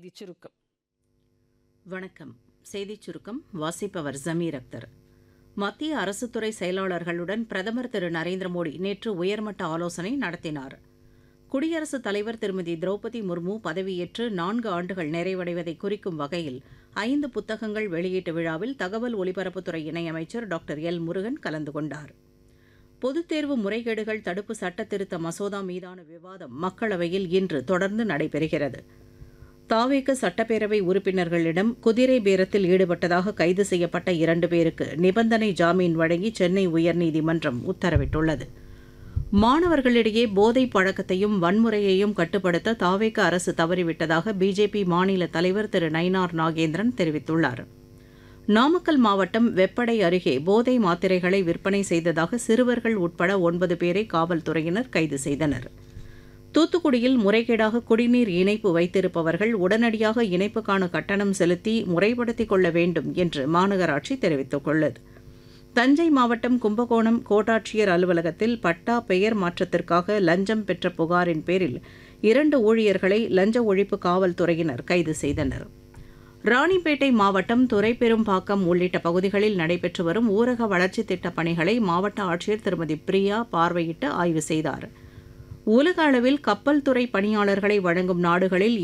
செய்திச் சுருக்கம் வணக்கம் செய்திச் சுருக்கம் வாசிப்பவர் ஜமீர் அக்தர் மத்திய அரசுத்துறை செயலாளர்களுடன் பிரதமர் திரு நரேந்திர மோடி நேற்று உயர்மட்ட ஆலோசனை நடத்தினார் குடியரசுத் தலைவர் திருமதி திரௌபதி முர்மு பதவியேற்று நான்கு ஆண்டுகள் நிறைவடைவதை குறிக்கும் வகையில் ஐந்து புத்தகங்கள் வெளியீட்டு விழாவில் தகவல் ஒலிபரப்புத்துறை இணையமைச்சர் டாக்டர் எல் முருகன் கலந்து கொண்டார் பொதுத் தேர்வு முறைகேடுகள் தடுப்பு சட்ட திருத்த மசோதா மீதான விவாதம் மக்களவையில் இன்று தொடர்ந்து நடைபெறுகிறது தாவேக சட்டப்பேரவை உறுப்பினர்களிடம் குதிரை பேரத்தில் ஈடுபட்டதாக கைது செய்யப்பட்ட இரண்டு பேருக்கு நிபந்தனை ஜாமீன் வழங்கி சென்னை உயர்நீதிமன்றம் உத்தரவிட்டுள்ளது மாணவர்களிடையே போதை பழக்கத்தையும் வன்முறையையும் கட்டுப்படுத்த தாவேக அரசு தவறிவிட்டதாக பிஜேபி மாநில தலைவர் திரு நயினார் நாகேந்திரன் தெரிவித்துள்ளார் நாமக்கல் மாவட்டம் வெப்படை அருகே போதை மாத்திரைகளை விற்பனை செய்ததாக சிறுவர்கள் உட்பட ஒன்பது பேரை காவல்துறையினர் கைது செய்தனர் தூத்துக்குடியில் முறைகேடாக குடிநீர் இணைப்பு வைத்திருப்பவர்கள் உடனடியாக இணைப்புக்கான கட்டணம் செலுத்தி முறைப்படுத்திக் கொள்ள வேண்டும் என்று மாநகராட்சி தெரிவித்துள்ளது தஞ்சை மாவட்டம் கும்பகோணம் கோட்டாட்சியர் அலுவலகத்தில் பட்டா பெயர் மாற்றத்திற்காக லஞ்சம் பெற்ற புகாரின் பேரில் இரண்டு ஊழியர்களை லஞ்ச ஒழிப்பு காவல்துறையினர் கைது செய்தனர் ராணிப்பேட்டை மாவட்டம் துரைப்பெரும்பாக்கம் உள்ளிட்ட பகுதிகளில் நடைபெற்று வரும் ஊரக வளர்ச்சித் திட்டப் பணிகளை மாவட்ட ஆட்சியர் திருமதி பிரியா பார்வையிட்டு ஆய்வு செய்தார் உலக அளவில் கப்பல் துறை பணியாளர்களை வழங்கும் நாடுகளில்